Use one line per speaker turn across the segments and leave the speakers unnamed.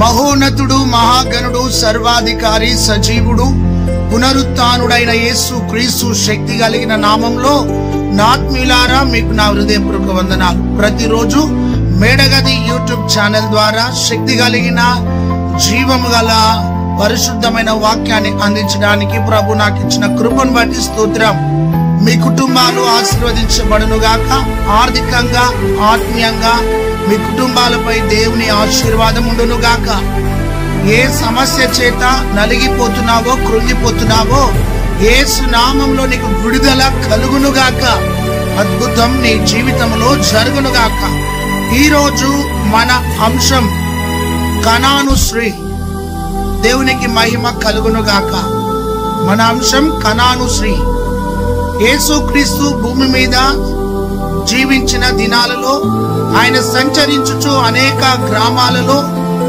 మహోన్నతుడు మహాగణుడు సర్వాధికారి సజీవుడు పునరుత్నుడైన యేసు క్రీస్తు శక్తి కలిగిన నామంలో నాత్మీలారా మీకు నా హృదయపూర్వక వందనాలు ప్రతిరోజు మేడగది యూట్యూబ్ ఛానల్ ద్వారా శక్తి కలిగిన జీవము గల పరిశుద్ధమైన వాక్యాన్ని అందించడానికి ప్రభు నాకు ఇచ్చిన కృపను బట్టి స్తోత్రం మీ కుటుంబాలు ఆశీర్వదించబడును గాక ఆర్థికంగా ఆత్మీయంగా మీ కుటుంబాలపై దేవుని ఆశీర్వాదం ఉండును గాక ఏ సమస్య చేత నలిగిపోతున్నావో కృంగిపోతున్నావో ఏసు నామంలో నీకు విడుదల కలుగును గాక అద్భుతం నీ జీవితంలో జరుగును గాక ఈరోజు మన అంశం కనాను శ్రీ దేవునికి మహిమ కలుగును గాక మన అంశం కనాను శ్రీ యేసుక్రీస్తు భూమి మీద జీవించిన దినాలలో ఆయన సంచరించుచు అనేక గ్రామాలలో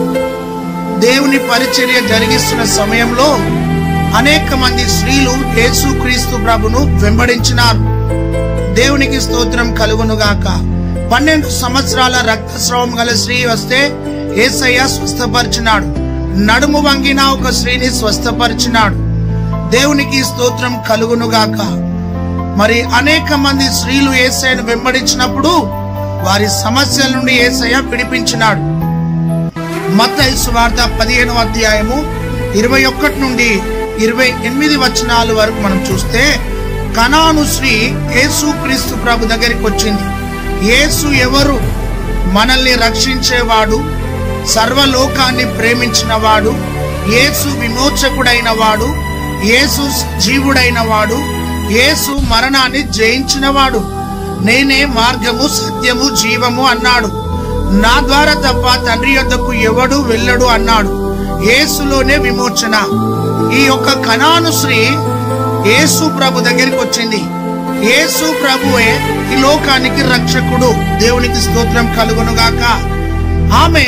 దేవుని పరిచర్య జరిగిస్తున్న సమయంలో అనేక మంది స్త్రీలు యేసుక్రీస్తు ప్రభును వెంబడించినారు దేవునికి స్తోత్రం కలుగునుగాక పన్నెండు సంవత్సరాల రక్తస్రావం గల స్త్రీ వస్తే ఏసయ్య స్వస్థపరిచినాడు నడుము వంగిన ఒక స్త్రీని స్వస్థపరిచినాడు దేవునికి స్తోత్రం కలుగునుగాక మరి అనేక మంది స్త్రీలు ఏసయ్యను వెంబడించినప్పుడు వారి సమస్యల నుండి ఏసయ్య విడిపించినాడు మత్తయి సువార్త పదిహేనవ అధ్యాయము ఇరవై ఒకటి నుండి ఇరవై ఎనిమిది వచనాల వరకు మనం చూస్తే కనాను శ్రీ యేసు క్రీస్తు ప్రభు దగ్గరికి వచ్చింది యేసు ఎవరు మనల్ని రక్షించేవాడు సర్వలోకాన్ని ప్రేమించిన వాడు యేసు విమోచకుడైన వాడు యేసు జీవుడైన వాడు యేసు మరణాన్ని జయించినవాడు నేనే మార్గము సత్యము జీవము అన్నాడు నా ద్వారా తప్ప తండ్రి యొద్దకు ఎవడు వెళ్ళడు అన్నాడు యేసులోనే విమోచన ఈ యొక్క కణాను శ్రీ యేసు ప్రభు దగ్గరికి వచ్చింది యేసు ప్రభువే ఈ లోకానికి రక్షకుడు దేవునికి స్తోత్రం కలుగునుగాక ఆమె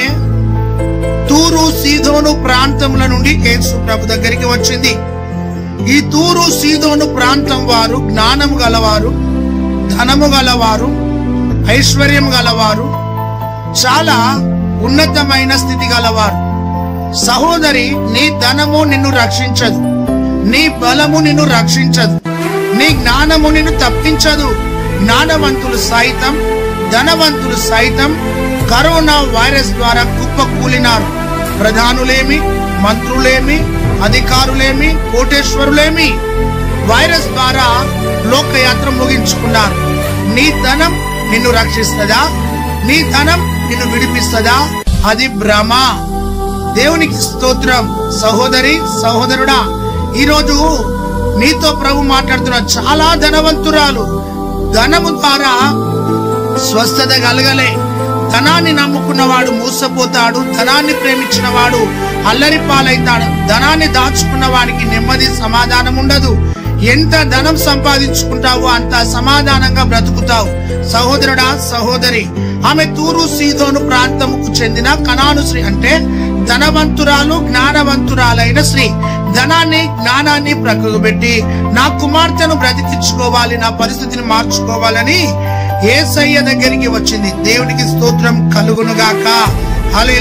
తూరు సీదోను ప్రాంతముల నుండి యేసు ప్రభు దగ్గరికి వచ్చింది ఈ తూరు సీదోను ప్రాంతం వారు జ్ఞానం గలవారు ధనము గలవారు ఐశ్వర్యం గలవారు చాలా ఉన్నతమైన స్థితి గలవారు సహోదరి నీ ధనము నిన్ను రక్షించదు నీ బలము నిన్ను రక్షించదు నీ జ్ఞానము నిన్ను తప్పించదు జ్ఞానవంతులు సైతం ధనవంతులు సైతం కరోనా వైరస్ ద్వారా కుప్పకూలినారు ప్రధానులేమి మంత్రులేమి అధికారులేమి కోటేశ్వరులేమి వైరస్ ద్వారా లోకయాత్ర ముగించుకున్నారు నీ ధనం నిన్ను రక్షిస్తుందా నీ ధనం నిన్ను విడిపిస్తుందా అది భ్రమ దేవునికి స్తోత్రం సహోదరి సహోదరుడా ఈరోజు నీతో ప్రభు మాట్లాడుతున్న చాలా ధనవంతురాలు ధనము ద్వారా స్వస్థత కలగలే ధనాన్ని నమ్ముకున్నవాడు మూసపోతాడు ధనాన్ని ప్రేమించిన వాడు అల్లరి పాలైతాడు ధనాన్ని దాచుకున్న వాడికి నెమ్మది సమాధానం ఉండదు ఎంత ధనం సంపాదించుకుంటావో అంత సమాధానంగా బ్రతుకుతావు సహోదరుడా సహోదరి ఆమె తూరు సీదోను ప్రాంతముకు చెందిన కణాను శ్రీ అంటే ధనవంతురాలు జ్ఞానవంతురాలైన స్త్రీ ధనాన్ని జ్ఞానాన్ని ప్రక్కకు పెట్టి నా కుమార్తెను బ్రతికించుకోవాలి నా పరిస్థితిని మార్చుకోవాలని ఏసయ్య దగ్గరికి వచ్చింది దేవునికి స్తోత్రం కలుగునుగాక హలే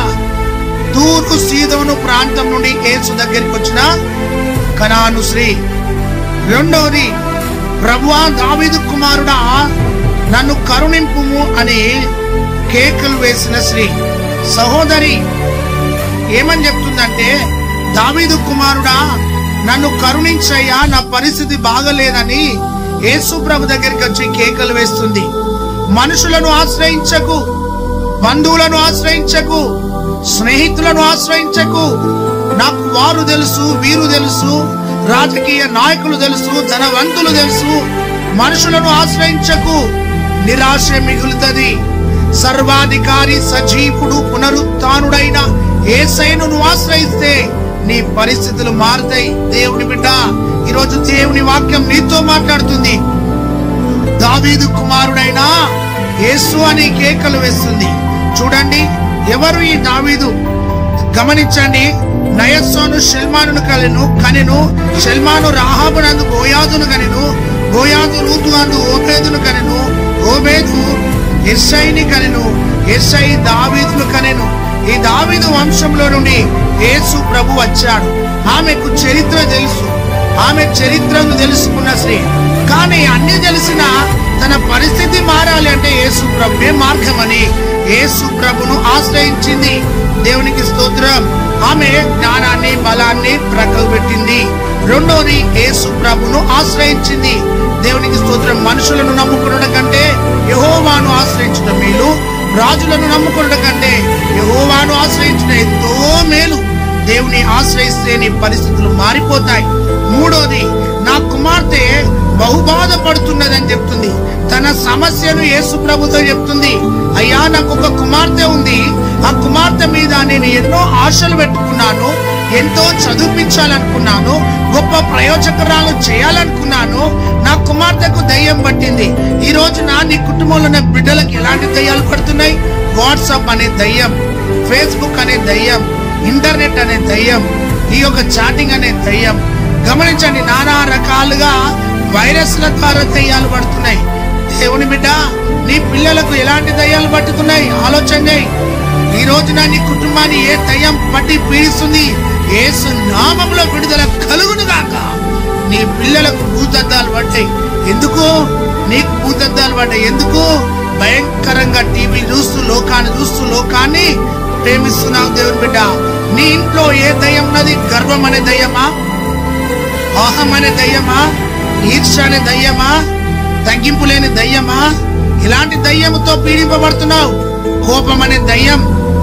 తూర్పు సీదోను ప్రాంతం నుండి ఏసు దగ్గరికి వచ్చిన కనాను శ్రీ రెండవది ప్రభువా దావీదు కుమారుడా నన్ను కరుణింపుము అని కేకలు వేసిన శ్రీ సహోదరి ఏమని చెప్తుందంటే దావీదు కుమారుడా నన్ను కరుణించయ్యా నా పరిస్థితి బాగలేదని యేసు ప్రభు దగ్గరికి వచ్చి కేకలు వేస్తుంది మనుషులను ఆశ్రయించకు బంధువులను ఆశ్రయించకు స్నేహితులను ఆశ్రయించకు నాకు వారు తెలుసు వీరు తెలుసు రాజకీయ నాయకులు తెలుసు ధనవంతులు తెలుసు మనుషులను ఆశ్రయించకు నిరాశ మిగులుతుంది సర్వాధికారి సజీవుడు పునరుత్నుడైన ఏసైను నువ్వు ఆశ్రయిస్తే నీ పరిస్థితులు మారుతాయి దేవుని బిడ్డ ఈరోజు దేవుని వాక్యం నీతో మాట్లాడుతుంది దావీదు కుమారుడైన యేసు అని కేకలు వేస్తుంది చూడండి ఎవరు ఈ దావీదు గమనించండి నయస్సోను షెల్మాను కలెను కనెను షెల్మాను రాహాబునందు బోయాదును కనెను బోయాదు రూతు అందు ఓబేదును కనెను ఓబేదు ఎస్ఐని కనెను ఎస్ఐ దావీదును కనెను ఈ దావీదు వంశంలో నుండి యేసు ప్రభు వచ్చాడు ఆమెకు చరిత్ర తెలుసు ఆమె చరిత్రను తెలుసుకున్న స్త్రీ కానీ అన్ని తెలిసిన తన పరిస్థితి మారాలి అంటే యేసు ప్రభువే మార్గమని యేసు ప్రభును ఆశ్రయించింది దేవునికి స్తోత్రం ఆమె జ్ఞానాన్ని బలాన్ని ప్రక్కకు పెట్టింది రెండోది యేసు ప్రభును ఆశ్రయించింది దేవునికి స్తోత్రం మనుషులను నమ్ముకునడం కంటే యహోవాను ఆశ్రయించడం మేలు రాజులను నమ్ముకునడం కంటే యహోవాను ఆశ్రయించడం ఎంతో మేలు దేవుని ఆశ్రయిస్తే నీ పరిస్థితులు మారిపోతాయి మూడోది నా కుమార్తె బహుబాధపడుతున్నదని చెప్తుంది తన సమస్యను యేసు ప్రభుతో చెప్తుంది అయ్యా నాకు ఒక కుమార్తె ఉంది ఆ కుమార్తె మీద నేను ఎన్నో ఆశలు పెట్టుకున్నాను ఎంతో చదివించాలనుకున్నాను గొప్ప ప్రయోజకరాలు చేయాలనుకున్నాను నా కుమార్తెకు దయ్యం పట్టింది ఈ రోజున నీ కుటుంబంలో ఉన్న బిడ్డలకు ఎలాంటి దయ్యాలు పడుతున్నాయి వాట్సాప్ అనే దయ్యం ఫేస్బుక్ అనే దయ్యం ఇంటర్నెట్ అనే దయ్యం ఈ యొక్క చాటింగ్ అనే దయ్యం గమనించండి నానా రకాలుగా వైరస్ల ద్వారా దయ్యాలు పడుతున్నాయి దేవుని బిడ్డ నీ పిల్లలకు ఎలాంటి దయ్యాలు పట్టుతున్నాయి ఆలోచన చేయి ఈ రోజున నీ కుటుంబాన్ని ఏ దయ్యం పట్టి పీడిస్తుంది ఏసు నామంలో విడుదల కలుగును గాక నీ పిల్లలకు భూతద్దాలు పడ్డాయి ఎందుకు నీకు భూతద్దాలు పడ్డాయి ఎందుకు భయంకరంగా టీవీ చూస్తూ లోకాన్ని చూస్తూ లోకాన్ని ప్రేమిస్తున్నావు దేవుని బిడ్డ నీ ఇంట్లో ఏ దయ్యం ఉన్నది గర్వం అనే దయ్యమా అహం అనే దయ్యమా ఈర్ష అనే దయ్యమా తగ్గింపు లేని దయ్యమా ఇలాంటి దయ్యముతో పీడింపబడుతున్నావు కోపం అనే దయ్యం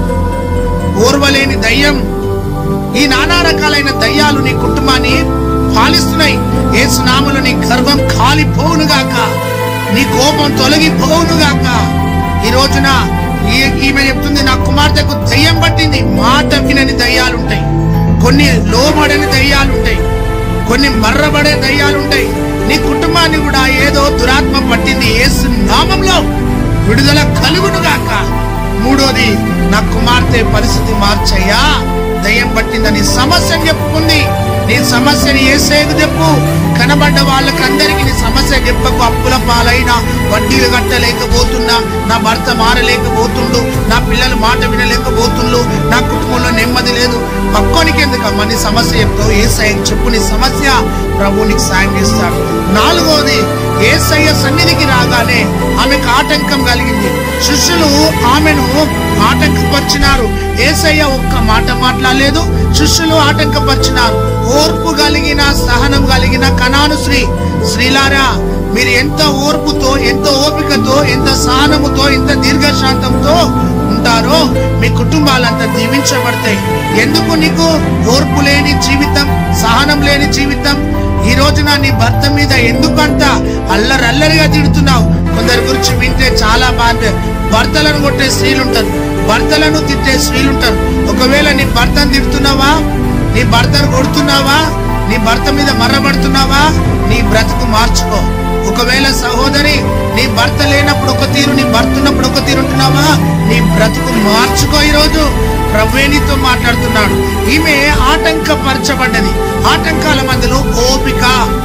ఓర్వలేని దయ్యం ఈ నానా రకాలైన దయ్యాలు నీ కుటుంబాన్ని పాలిస్తున్నాయి ఏసునాములు నీ గర్వం కాలిపోవునుగాక నీ కోపం తొలగిపోవునుగాక ఈ రోజున ఈ- ఈమె చెప్తుంది నా కుమార్తెకు దయ్యం పట్టింది మాట వినని దయ్యాలుంటాయి కొన్ని లోబడని దయ్యాలుంటాయి కొన్ని మర్రబడే దయ్యాలుంటాయి నీ కుటుంబాన్ని కూడా ఏదో దురాత్మ పట్టింది ఏసు నామంలో విడుదల కలుగునుగాక మూడోది నా కుమార్తె పరిస్థితి మార్చయ్యా దయ్యం పట్టిందని సమస్యను చెప్పుకుంది నీ సమస్యని ఏసేకు చెప్పు కనబడ్డ వాళ్ళకందరికి నీ సమస్య చెప్పకు అప్పుల పాలైన వడ్డీలు కట్టలేకపోతున్నా నా భర్త మారలేకపోతుండు నా పిల్లలు మాట వినలేకపోతుండ్రు నా కుటుంబంలో నెమ్మది లేదు పక్కోనికి ఎందుకమ్మా నీ సమస్య చెప్తావు ఏసయ్య చెప్పు నీ సమస్య ప్రభు నీకు సాయం చేస్తాడు నాలుగోది ఏసయ్య సన్నిధికి రాగానే ఆమెకు ఆటంకం కలిగింది శిష్యులు ఆమెను ఆటంకపరిచినారు ఏసయ్య ఒక్క మాట మాట్లాడలేదు శిష్యులు ఆటంకపరిచినారు ఓర్పు కలిగిన సహనం కలిగిన కనాను శ్రీ శ్రీలారా మీరు ఎంత ఓర్పుతో ఎంత ఓపికతో ఎంత సహనముతో ఎంత దీర్ఘశాంతంతో ఉంటారో మీ కుటుంబాలంతా దీవించబడతాయి ఎందుకు నీకు ఓర్పు లేని జీవితం సహనం లేని జీవితం ఈ రోజున నీ భర్త మీద ఎందుకంత అల్లరల్లరిగా తిడుతున్నావు కొందరి గురించి వింటే చాలా బాధ భర్తలను కొట్టే స్త్రీలుంటారు భర్తలను తిట్టే స్త్రీలుంటారు ఒకవేళ నీ భర్తను తిడుతున్నావా నీ భర్తను కొడుతున్నావా నీ భర్త మీద మర్రబడుతున్నావా నీ బ్రతుకు మార్చుకో ఒకవేళ సహోదరి నీ భర్త లేనప్పుడు ఒక తీరు నీ భర్త ఉన్నప్పుడు ఒక తీరు ఉంటున్నావా నీ బ్రతుకు మార్చుకో ఈరోజు ప్రభువే నీతో మాట్లాడుతున్నాడు ఈమె ఆటంకపరచబడ్డది ఆటంకాల మధ్యలో ఓపిక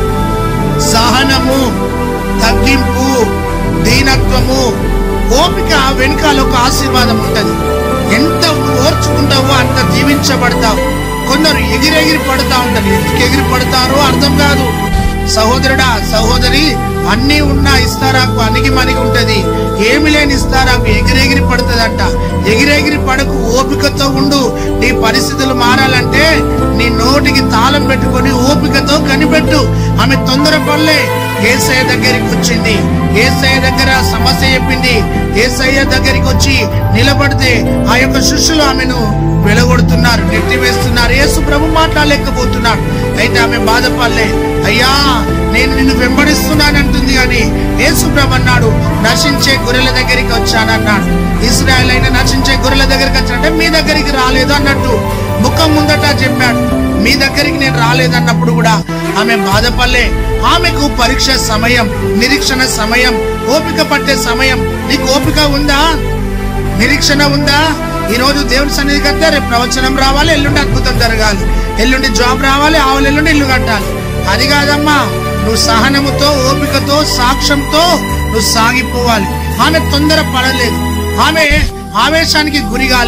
సహనము తగ్గింపు దీనత్వము ఓపిక వెనకాల ఒక ఆశీర్వాదం ఉంటది ఎంత ఓర్చుకుంటావో అంత దీవించబడతావు కొందరు ఎగిరెగిరి పడుతా ఉంటారు ఎందుకు ఎగిరి పడతారో అర్థం కాదు సహోదరుడా సహోదరి అన్నీ ఉన్నా ఇస్తారాకు అణిగి మణిగి ఉంటది ఏమి లేని ఇస్తారాకు ఎగిరెగిరి పడుతుందంట ఎగిరెగిరి పడకు ఓపికతో ఉండు నీ పరిస్థితులు మారాలంటే నీ నోటికి తాళం పెట్టుకొని ఓపికతో కనిపెట్టు ఆమె తొందరపడలే ఏసయ్య దగ్గరికి వచ్చింది ఏసయ్య దగ్గర సమస్య చెప్పింది ఏసయ్య దగ్గరికి వచ్చి నిలబడితే ఆ యొక్క శిష్యులు ఆమెను వెలగొడుతున్నారు నెట్టి వేస్తున్నారు యేసు ప్రభు మాట్లాడలేకపోతున్నాడు అయితే ఆమె బాధపడలే అయ్యా నేను నిన్ను వెంబడిస్తున్నానంటుంది కానీ యేసు ప్రభు అన్నాడు నశించే గొర్రెల దగ్గరికి వచ్చానన్నాడు ఇస్రాయల్ అయినా నశించే గొర్రెల దగ్గరికి వచ్చానంటే మీ దగ్గరికి రాలేదు అన్నట్టు ముఖం ముందట చెప్పాడు మీ దగ్గరికి నేను రాలేదన్నప్పుడు కూడా ఆమె బాధపడలే ఆమెకు పరీక్ష సమయం నిరీక్షణ సమయం ఓపిక పట్టే సమయం నీకు ఓపిక ఉందా నిరీక్షణ ఉందా ఈ రోజు దేవుని సన్నిధికి వస్తే రేపు ప్రవచనం రావాలి ఎల్లుండి అద్భుతం జరగాలి ఎల్లుండి జాబ్ రావాలి ఆవులు ఎల్లుండి ఇల్లు కట్టాలి అది కాదమ్మా నువ్వు సహనముతో ఓపికతో సాక్ష్యంతో నువ్వు సాగిపోవాలి ఆమె తొందర పడలేదు ఆమె ఆవేశానికి గురిగాలే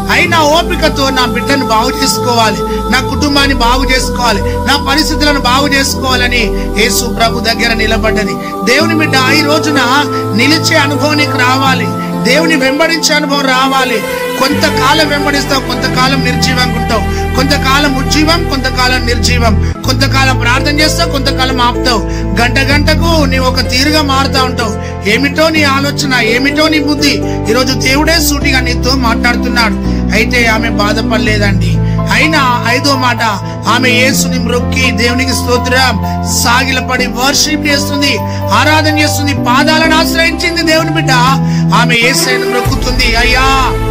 అయినా ఓపికతో నా బిడ్డను బాగు చేసుకోవాలి నా కుటుంబాన్ని బాగు చేసుకోవాలి నా పరిస్థితులను బాగు చేసుకోవాలని యేసు ప్రభు దగ్గర నిలబడ్డది దేవుని బిడ్డ ఈ రోజున నిలిచే అనుభవానికి రావాలి దేవుని వెంబడించే అనుభవం రావాలి కొంతకాలం వెంబడిస్తావు కొంతకాలం నిర్జీవంగా ఉంటావు కొంతకాలం ఉజ్జీవం కొంతకాలం నిర్జీవం కొంతకాలం ప్రార్థన చేస్తావు కొంతకాలం ఆపుతావు గంట గంటకు నీవు ఒక తీరుగా మారుతా ఉంటావు ఏమిటో నీ ఆలోచన ఏమిటో నీ బుద్ధి ఈరోజు దేవుడే సూటిగా నీతో మాట్లాడుతున్నాడు అయితే ఆమె బాధపడలేదండి అయినా ఐదో మాట ఆమె యేసుని మ్రొక్కి దేవునికి స్తోత్రం సాగిలపడి వర్షిప్ చేస్తుంది ఆరాధన చేస్తుంది పాదాలను ఆశ్రయించింది దేవుని బిడ్డ ఆమె యేసైను మ్రొక్కుతుంది అయ్యా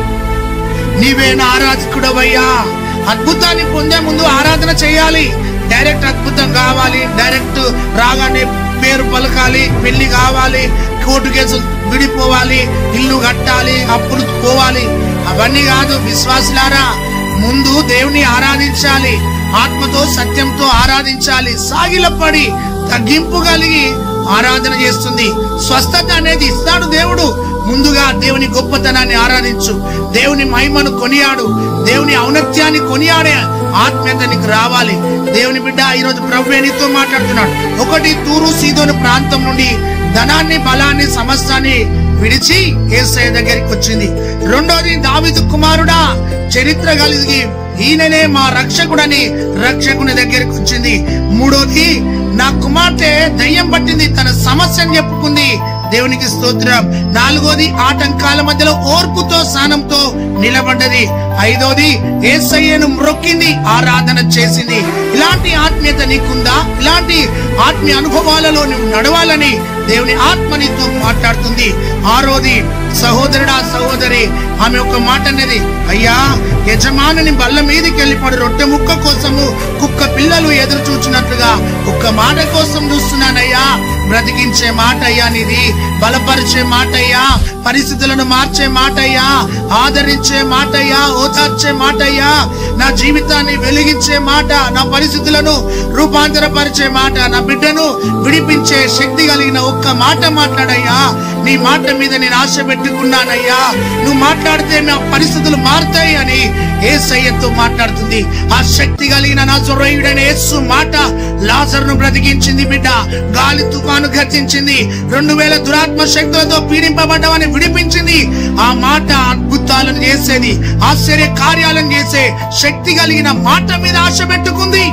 నీవే నా ఆరాధకుడవయ్యా అద్భుతాన్ని పొందే ముందు ఆరాధన చేయాలి డైరెక్ట్ అద్భుతం కావాలి డైరెక్ట్ రాగానే పేరు పలకాలి పెళ్లి కావాలి కోర్టు కేసులు విడిపోవాలి ఇల్లు కట్టాలి అప్పులు పోవాలి అవన్నీ కాదు విశ్వాసులారా ముందు దేవుని ఆరాధించాలి ఆత్మతో సత్యంతో ఆరాధించాలి సాగిలపడి తగ్గింపు కలిగి ఆరాధన చేస్తుంది స్వస్థత అనేది ఇస్తాడు దేవుడు ముందుగా దేవుని గొప్పతనాన్ని ఆరాధించు దేవుని మహిమను కొనియాడు దేవుని ఔన్నత్యాన్ని కొనియాడే ఆత్మీయత నీకు రావాలి దేవుని బిడ్డ ఈరోజు ప్రభు నీతో మాట్లాడుతున్నాడు ఒకటి తూరు సీదోను ప్రాంతం నుండి ధనాన్ని బలాన్ని సమస్తాన్ని విడిచి ఏసయ్య దగ్గరికి వచ్చింది రెండోది దావిదు కుమారుడా చరిత్ర కలిగి ఈయననే మా రక్షకుడని రక్షకుని దగ్గరికి వచ్చింది మూడోది నా కుమార్తె దయ్యం పట్టింది తన సమస్యను చెప్పుకుంది దేవునికి స్తోత్రం నాలుగోది ఆటంకాల మధ్యలో ఓర్పుతో స్నానంతో నిలబడ్డది ఐదోది ఏసయ్యను మ్రొక్కింది ఆరాధన చేసింది ఇలాంటి ఆత్మీయత నీకుందా ఇలాంటి ఆత్మీయ అనుభవాలలో నువ్వు నడవాలని దేవుని ఆత్మ నీతో మాట్లాడుతుంది ఆరోది సహోదరుడా సహోదరి ఆమె ఒక మాట అనేది అయ్యా యజమానుని బల్ల మీదకి వెళ్ళిపడు రొట్టె ముక్క కోసము కుక్క పిల్లలు ఎదురు చూచినట్లుగా ఒక్క మాట కోసం చూస్తున్నానయ్యా బ్రతికించే మాట అయ్యా నీది బలపరిచే మాట అయ్యా పరిస్థితులను మార్చే మాట అయ్యా ఆదరించే మాట అయ్యా ఓదార్చే మాట అయ్యా నా జీవితాన్ని వెలిగించే మాట నా పరిస్థితులను రూపాంతరపరిచే మాట నా బిడ్డను విడిపించే శక్తి కలిగిన ఒక్క మాట మాట్లాడయ్యా నీ మాట మీద నేను ఆశ పెట్టుకున్నానయ్యా నువ్వు మాట్లాడితే నా పరిస్థితులు మారుతాయి అని ఏసయ్యతో మాట్లాడుతుంది ఆ శక్తి కలిగిన నా జొర్రయుడైన యేసు మాట లాజర్ను బ్రతికించింది బిడ్డ గాలి తుఫాను గతించింది రెండు వేల దురాత్మ శక్తులతో పీడింపబడ్డవని విడిపించింది ఆ మాట అద్భుతాలను చేసేది ఆశ్చర్య కార్యాలను చేసే శక్తి కలిగిన మాట మీద ఆశ పెట్టుకుంది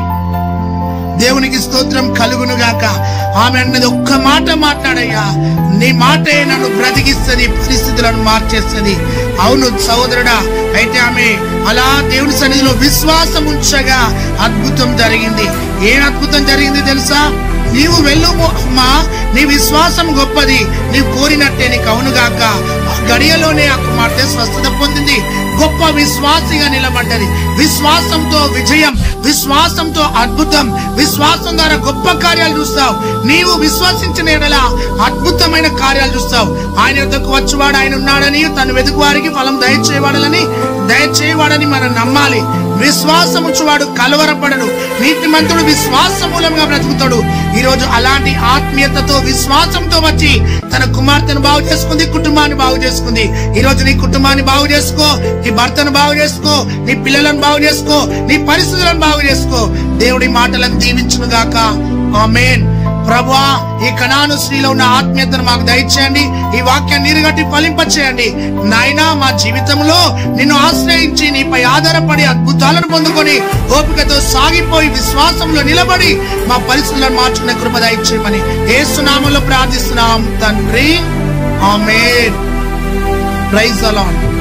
దేవునికి స్తోత్రం కలుగును గాక ఆమె అన్నది ఒక్క మాట మాట్లాడయ్యా నీ మాటే నన్ను బ్రతికిస్తుంది పరిస్థితులను మార్చేస్తుంది అవును సహోదరుడా అయితే ఆమె అలా దేవుని సన్నిధిలో విశ్వాసం ఉంచగా అద్భుతం జరిగింది ఏం అద్భుతం జరిగింది తెలుసా నీవు వెళ్ళుము అమ్మా నీ విశ్వాసం గొప్పది నీవు కోరినట్టే నీకు అవునుగాక ఆ గడియలోనే ఆ కుమార్తె స్వస్థత పొందింది గొప్ప విశ్వాసిగా నిలబడ్డది విశ్వాసంతో విజయం విశ్వాసంతో అద్భుతం విశ్వాసం ద్వారా గొప్ప కార్యాలు చూస్తావు నీవు విశ్వసించిన ఎడల అద్భుతమైన కార్యాలు చూస్తావు ఆయన యొద్దకు వచ్చువాడు ఆయన ఉన్నాడని తను వెతుకు వారికి ఫలం దయచేయవాడని దయచేయవాడని మనం నమ్మాలి విశ్వాసముచ్చువాడు కలవరపడడు నీతిమంతుడు విశ్వాస మూలంగా బ్రతుకుతాడు ఈ రోజు అలాంటి ఆత్మీయతతో విశ్వాసంతో వచ్చి తన కుమార్తెను బాగు చేసుకుంది కుటుంబాన్ని బాగు చేసుకుంది ఈ రోజు నీ కుటుంబాన్ని బాగు చేసుకో నీ భర్తను బాగు చేసుకో నీ పిల్లలను బాగు చేసుకో నీ పరిస్థితులను బాగు చేసుకో దేవుడి మాటలను దీవించును గాక ఆమేన్ ప్రభువా ఈ కణాను స్త్రీలో ఉన్న ఆత్మీయతను మాకు దయచేయండి ఈ వాక్యాన్ని నీరుగట్టి ఫలింపచేయండి నాయనా మా జీవితంలో నిన్ను ఆశ్రయించి నీపై ఆధారపడి అద్భుతాలను పొందుకొని ఓపికతో సాగిపోయి విశ్వాసంలో నిలబడి మా పరిస్థితులను మార్చుకునే కృప దయచేయమని ఏసునామంలో ప్రార్థిస్తున్నాం తండ్రి ఆమేన్ ప్రైజ్ అలాన్